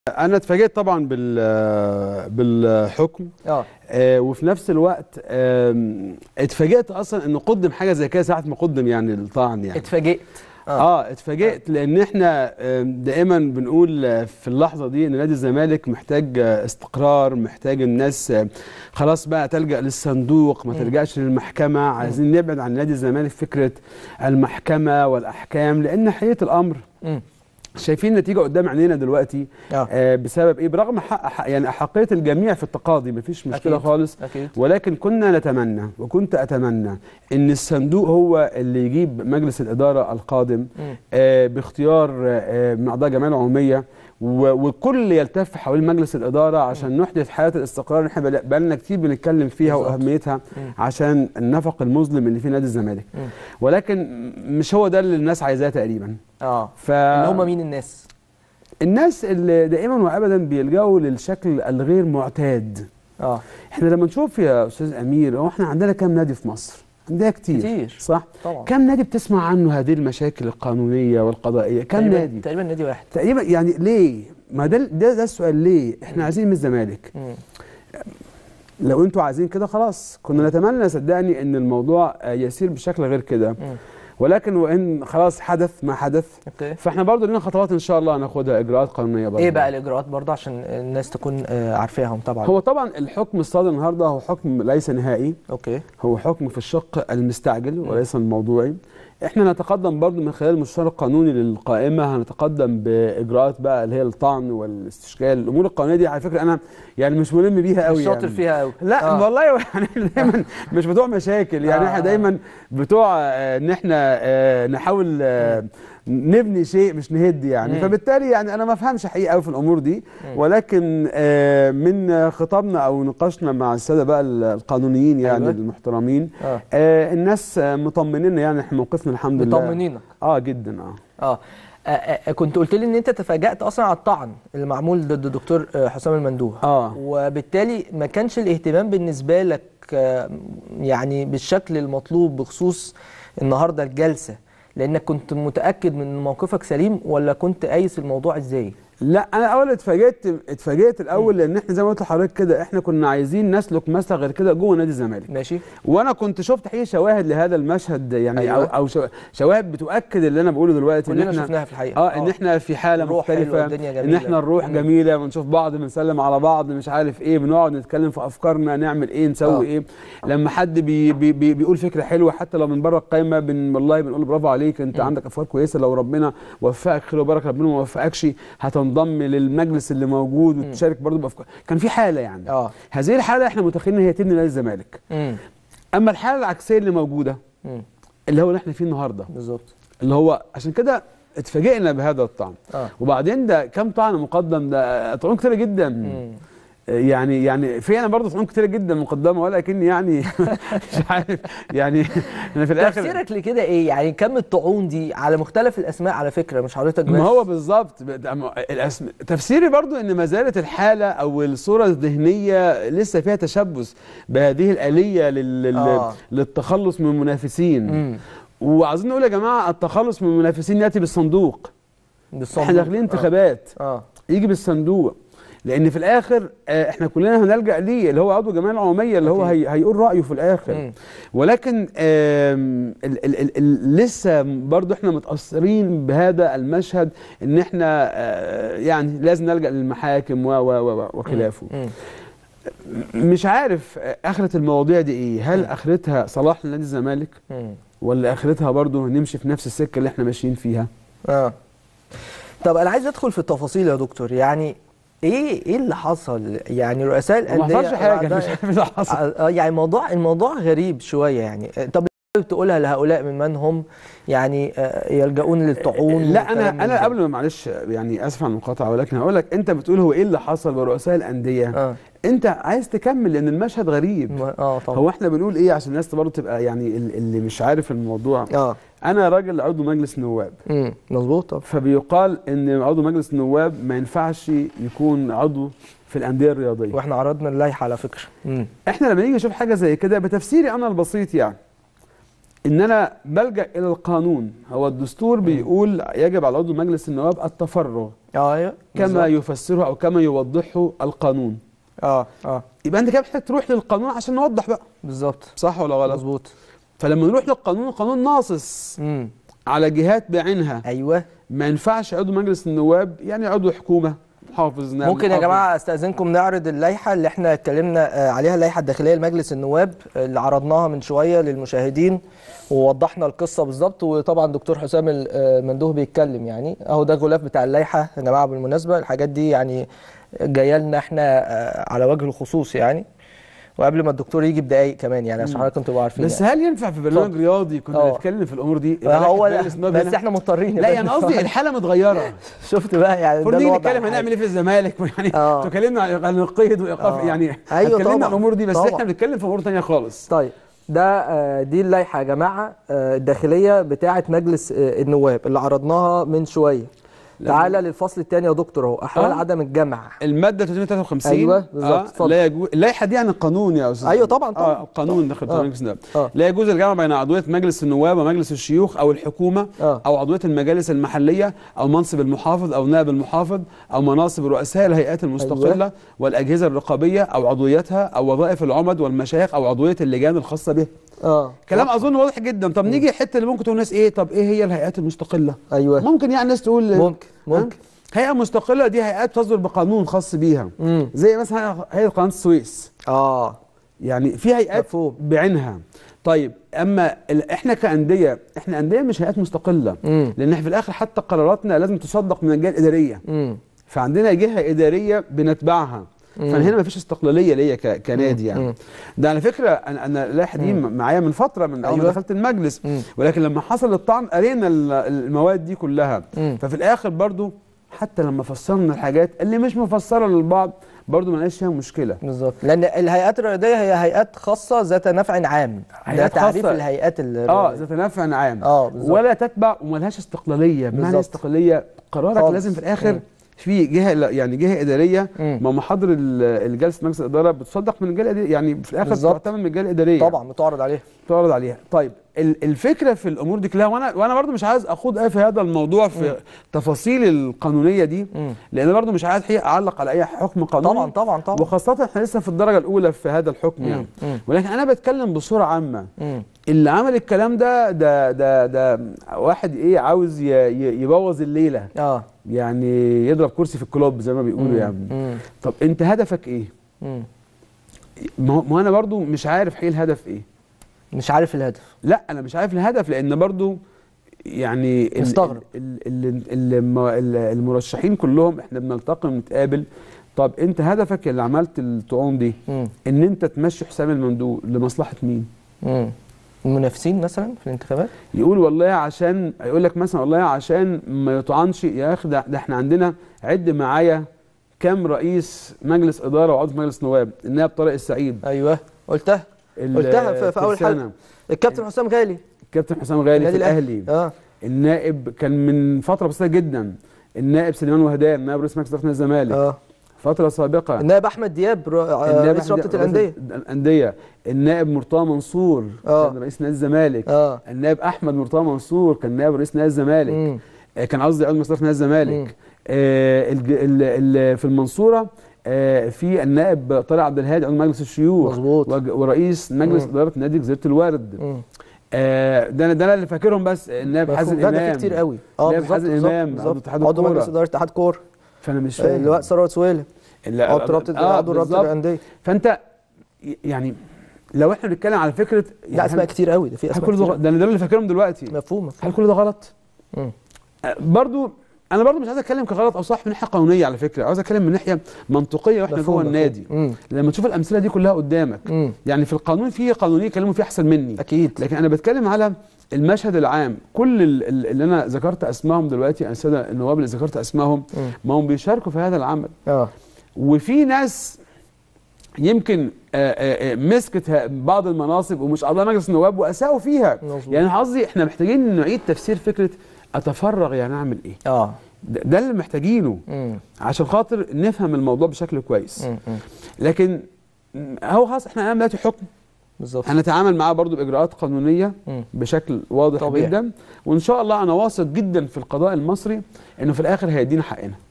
انا اتفاجئت طبعا بال بالحكم اه آه، وفي نفس الوقت آم، اتفاجئت اصلا انه قدم حاجه زي كده ساعه ما قدم يعني الطعن يعني اتفاجئت اه اتفاجئت لان احنا آم، دائما بنقول آه، في اللحظه دي ان نادي الزمالك محتاج آه، استقرار محتاج الناس آه، خلاص بقى تلجا للصندوق ما تلجاش للمحكمه عايزين نبعد عن نادي الزمالك فكره المحكمه والاحكام لان حقيقه الامر مم. شايفين نتيجه قدام عينينا دلوقتي اه آه بسبب ايه برغم حق حق يعني احقيه الجميع في التقاضي مفيش مشكله أكيد. خالص اكيد ولكن كنا نتمنى وكنت اتمنى ان الصندوق هو اللي يجيب مجلس الاداره القادم مم. آه باختيار آه من اعضاء جمعيه العموميه و- والكل يلتف حوالين مجلس الاداره عشان نحدث حاله الاستقرار اللي احنا بقى- بقالنا كتير بنتكلم فيها بالظبط. واهميتها مم. عشان النفق المظلم اللي في نادي الزمالك مم. ولكن مش هو ده اللي الناس عايزاه تقريبا اه ف اللي هم مين الناس الناس اللي دائما وابدا بيلجأوا للشكل الغير معتاد اه احنا لما نشوف يا استاذ امير هو احنا عندنا كام نادي في مصر عندنا كتير, كتير. صح طبعا كام نادي بتسمع عنه هذه المشاكل القانونيه والقضائيه كام تقريباً- نادي تقريبا نادي واحد تقريبا يعني ليه ما ده ده, ده السؤال ليه احنا عايزين من الزمالك مم. لو انتوا عايزين كده خلاص كنا نتمنى صدقني ان الموضوع آه، يسير بشكل غير كده مم. ولكن وان خلاص حدث ما حدث اوكي فاحنا برضو لنا خطوات ان شاء الله هناخدها اجراءات قانونيه برضو ايه بقى الاجراءات برضه عشان الناس تكون آه، عارفاهم طبعا هو طبعا الحكم الصادر النهارده هو حكم ليس نهائي اوكي هو حكم في الشق المستعجل وليس الموضوعي احنا نتقدم برضو من خلال المستشار القانوني للقائمه هنتقدم باجراءات بقى اللي هي الطعن والاستشكال الامور القانونيه دي على فكره انا يعني مش ملم بيها قوي مش شاطر يعني. فيها قوي لا آه. والله يعني إحنا دايما مش بتوع مشاكل يعني آه. احنا دايما بتوع آه، ان احنا آه، نحاول آه، نبني شيء مش نهد يعني مم. فبالتالي يعني انا ما افهمش حقيقه قوي في الامور دي ولكن آه، من خطابنا او نقاشنا مع الساده بقى القانونيين يعني أيوة. المحترمين اه آه، الناس آه، مطمنين يعني احنا موقفنا الحمد لله مطمنينك اه جدا اه اه آه، آه، كنت قلت لي ان انت تفاجأت اصلا على الطعن اللي معمول ضد الدكتور آه، حسام المندوح اه وبالتالي ما كانش الاهتمام بالنسبه لك آه، يعني بالشكل المطلوب بخصوص النهارده الجلسه لانك كنت متاكد من إن موقفك سليم ولا كنت قايس الموضوع ازاي لا انا اول اتفاجئت اتفاجئت الاول لان احنا زي ما قلت لحضرتك كده احنا كنا عايزين نسلك مسلك غير كده جوه نادي الزمالك ماشي وانا كنت شفت حقيقه شواهد لهذا المشهد يعني أيوة. او او شو- شواهد بتؤكد اللي انا بقوله دلوقتي كلنا إن إحنا- شفناها في الحقيقه اه ان احنا في حاله الروح حلوة، مختلفه الدنيا ان جميلة. احنا الروح مم. جميله بنشوف بعض بنسلم على بعض مش عارف ايه بنقعد نتكلم في افكارنا نعمل ايه نسوي آه. ايه لما حد بي بي بي بيقول فكره حلوه حتى لو من بره القايمه بن والله بنقول برافو عليك انت مم. عندك افكار كويسه لو ربنا وفقك خير وبركه ربنا ما وفقكش هتنضم للمجلس اللي موجود وتشارك برضه بافكار كان في حاله يعني اه هذه الحاله احنا متخيلين ان هي تبني نادي الزمالك امم اما الحاله العكسيه اللي موجوده امم اللي هو اللي احنا فيه النهارده بالظبط اللي هو عشان كده اتفاجئنا بهذا الطعن اه وبعدين ده كم طعن مقدم ده طعون كتير جدا امم يعني يعني في انا برضه طعون كتير جدا مقدمه ولكن يعني مش عارف يعني انا في الاخر تفسيرك لكده ايه يعني كم الطعون دي على مختلف الاسماء على فكره مش حضرتك بس ما هو بالظبط ده م- الأسم... تفسيري برضو ان ما زالت الحاله او الصوره الذهنيه لسه فيها تشبث بهذه الاليه لل... لل... آه. للتخلص من المنافسين امم وعايزين نقول يا جماعه التخلص من المنافسين ياتي بالصندوق بالصندوق احنا داخلين انتخابات اه يجي بالصندوق لان في الاخر آه، احنا كلنا هنلجا ليه اللي هو عضو الجمعيه العموميه اللي هو أكيد. هي هيقول رايه في الاخر مم. ولكن آم، ال ال ال ال لسه برضو احنا متاثرين بهذا المشهد ان احنا آه، يعني لازم نلجا للمحاكم و و و وخلافه مم. مش عارف آه، اخره المواضيع دي ايه هل اخرتها صلاح لنادي الزمالك مم. ولا اخرتها برضو نمشي في نفس السكه اللي احنا ماشيين فيها اه طب انا عايز ادخل في التفاصيل يا دكتور يعني ايه ايه اللي حصل يعني رؤساء ما الانديه حصلش حاجه بعدها- مش عارف ايه اللي حصل اه يعني الموضوع الموضوع غريب شويه يعني آه، طب حابب تقولها لهؤلاء من من هم يعني آه، يلجؤون للطعون لا والكلام انا من انا ده؟ قبل ما معلش يعني اسف عن المقاطعه ولكن هقول لك انت بتقول هو ايه اللي حصل برؤساء الانديه اه انت عايز تكمل لان المشهد غريب ما- اه طبعا هو احنا بنقول ايه عشان الناس برضه تبقى يعني ال- اللي مش عارف الموضوع اه انا راجل عضو مجلس نواب امم مظبوط طب فبيقال ان عضو مجلس النواب ما ينفعش يكون عضو في الانديه الرياضيه واحنا عرضنا اللائحه على فكره امم احنا لما نيجي نشوف حاجه زي كده بتفسيري انا البسيط يعني ان انا بلجا الى القانون هو الدستور بيقول يجب على عضو مجلس النواب التفرغ ايوه كما بالظبط. يفسره او كما يوضحه القانون اه اه يبقى انت كده محتاج تروح للقانون عشان نوضح بقى بالظبط صح ولا غلط مظبوط فلما نروح للقانون القانون ناصص امم على جهات بعينها ايوه ما ينفعش عضو مجلس النواب يعني عضو حكومه محافظ نائب ممكن يا محافظ. جماعه استاذنكم نعرض اللائحه اللي احنا اتكلمنا آه، عليها اللائحه الداخليه لمجلس النواب آه، اللي عرضناها من شويه للمشاهدين ووضحنا القصه بالظبط وطبعا دكتور حسام المندوه بيتكلم يعني اهو ده غلاف بتاع اللائحه يا جماعه بالمناسبه الحاجات دي يعني جايه لنا احنا آه، على وجه الخصوص يعني وقبل ما الدكتور يجي بدقايق كمان يعني عشان حضراتكم تبقوا عارفين بس يعني. هل ينفع في برنامج اتفضل. رياضي كنا اه. نتكلم في الامور دي هو مجلس لا النواب بس هنا؟ احنا مضطرين يا لا فندم. يعني قصدي الحاله متغيره شفت بقى يعني المفروض ده نيجي الوضع نتكلم الحالي. هنعمل ايه في الزمالك يعني اه. تكلمنا عن القيد وايقاف اه. يعني ايوه اتكلمنا طبعا. عن الامور دي بس طبعا. احنا بنتكلم في امور ثانيه خالص طيب ده آه، دي اللائحه يا جماعه آه، الداخليه بتاعه مجلس آه، النواب اللي عرضناها من شويه تعالى للفصل الثاني يا دكتور اهو احوال اه. عدم الجمع الماده 353 أيوة، بالظبط، اه اتفضل. لا يجوز اللائحه دي عن القانون يا استاذ أيوة، طبعا، طبعا. اه القانون داخل اه. مجلس النواب اه. لا يجوز الجمع بين عضويه مجلس النواب ومجلس الشيوخ او الحكومه اه. او عضويه المجالس المحليه او منصب المحافظ او نائب المحافظ او مناصب رؤساء الهيئات المستقله أيوة. والاجهزه الرقابيه او عضويتها او وظائف العمد والمشايخ او عضويه اللجان الخاصه به اه كلام اظن واضح جدا طب نيجي الحته اللي ممكن تقول الناس ايه طب ايه هي الهيئات المستقله ايوه ممكن يعني الناس تقول ممكن ها؟ ممكن هيئه مستقله دي هيئات تصدر بقانون خاص بيها امم زي مثلا هيئه قناه السويس اه يعني في هيئات مفهوم. بعينها طيب اما ال- احنا كانديه احنا انديه مش هيئات مستقله امم لان احنا في الاخر حتى قراراتنا لازم تصدق من الجهه الاداريه امم فعندنا جهه اداريه بنتبعها مم. فانا هنا مفيش استقلاليه ليا ك- كنادي يعني مم. ده على فكره انا انا اللائحه دي معايا من فتره من اول ما أيوة. دخلت المجلس مم. ولكن لما حصل الطعن قرينا ال- المواد دي كلها مم. ففي الاخر برضو حتى لما فسرنا الحاجات اللي مش مفسره للبعض برضو ما لقاش فيها مشكله بالظبط لان الهيئات الرياضيه هي هيئات خاصه ذات نفع عام ده هيئات تعريف خاصة. الهيئات اه الرياضيه ذات نفع عام اه بالظبط ولا تتبع وملهاش استقلاليه بمعنى بالظبط. استقلاليه قرارك خالص. لازم في الاخر مم. في جهه لا، يعني جهه اداريه مم. ما محاضر ال- الجلسه مجلس الاداره بتصدق من الجهه الاداريه يعني في الاخر بالظبط. تعتمد من الجهه الاداريه طبعا متعرض عليها تعرض عليها طيب ال- الفكره في الامور دي كلها وانا وانا برضو مش عايز اخوض ايه في هذا الموضوع في تفاصيل القانونيه دي مم. لان برضو مش عايز حقيقة اعلق على اي حكم قانوني طبعا طبعا طبعا وخاصه احنا لسه في الدرجه الاولى في هذا الحكم يعني مم. مم. ولكن انا بتكلم بصوره عامه مم. اللي عمل الكلام ده ده ده ده واحد ايه عاوز ي- ي- يبوظ الليله اه يعني يضرب كرسي في الكلوب زي ما بيقولوا يعني مم. طب انت هدفك ايه مم. ما هو- ما هو انا برضو مش عارف ايه الهدف ايه مش عارف الهدف لا انا مش عارف الهدف لان برضو يعني ال- مستغرب. ال- ال- ال- الم- ال- المرشحين كلهم احنا بنلتقي ونتقابل طب انت هدفك اللي عملت الطعون دي مم. ان انت تمشي حسام المندوب لمصلحه مين مم. المنافسين مثلا في الانتخابات يقول والله عشان يقول لك مثلا والله عشان ما يطعنش يا اخي ده, ده احنا عندنا عد معايا كام رئيس مجلس اداره وعضو مجلس نواب النائب طارق السعيد ايوه قلتها ال- قلتها في- في أول الترسانة، حلقة. الكابتن حسام غالي الكابتن حسام غالي في النادي الاهلي اه النائب كان من فتره بسيطه جدا النائب سليمان وهدان نائب رئيس مجلس اداره نادي الزمالك اه فتره سابقه النائب احمد دياب رو- آه، النائب رئيس أحمد- رابطه الانديه الانديه النائب مرتضى منصور آه. كان رئيس نادي الزمالك اه النائب احمد مرتضى منصور كان نائب رئيس نادي الزمالك مم. آه، كان قصدي عضو مجلس اداره نادي مم. الزمالك آه، الج- ال- ال- في المنصوره آه، في النائب طارق عبد الهادي عضو مجلس الشيوخ مظبوط. وج- ورئيس مجلس مم. اداره نادي جزيره الورد مم. آه، ده انا ده انا اللي فاكرهم بس النائب حازم مفهوم. لا امام ده في كتير قوي اه نائب بالظبط حازم بالظبط إمام، عضو بالظبط اتحاد عضو الكورة. مجلس اداره اتحاد كوره فانا مش آه، فاهم اللواء ثروت سويلم ال- عضو رابطه آه، عضو رابطه بالظبط. الانديه فانت ي- يعني لو احنا بنتكلم على فكره لا يعني اسماء كتير قوي ده في هل اسماء كل ده كتير غ- ده انا ده اللي فاكرهم دلوقتي مفهوم مفهوم هل كل ده غلط؟ مم. آه، برضو انا برضو مش عايز اتكلم كغلط او صح من ناحيه قانونيه على فكره عاوز اتكلم من ناحيه منطقيه واحنا مفهوم، جوه مفهوم. النادي مم. لما تشوف الامثله دي كلها قدامك مم. يعني في القانون في قانونيه يكلموا فيه احسن مني اكيد لكن انا بتكلم على المشهد العام كل ال- ال- اللي انا ذكرت اسمائهم دلوقتي الساده النواب اللي ذكرت اسمائهم مم. ما هم بيشاركوا في هذا العمل اه وفي ناس يمكن آه، آه، آه، مسكت ه- بعض المناصب ومش اعضاء مجلس النواب واساءوا فيها مظبوط. يعني قصدي احنا محتاجين نعيد تفسير فكره اتفرغ يعني اعمل ايه اه ده, ده اللي محتاجينه مم. عشان خاطر نفهم الموضوع بشكل كويس مم. مم. لكن م، هو خلاص احنا امام دلوقتي حكم بالظبط هنتعامل معاه برضو باجراءات قانونيه مم. بشكل واضح طبيعي. جدا وان شاء الله انا واثق جدا في القضاء المصري انه في الاخر هيدينا حقنا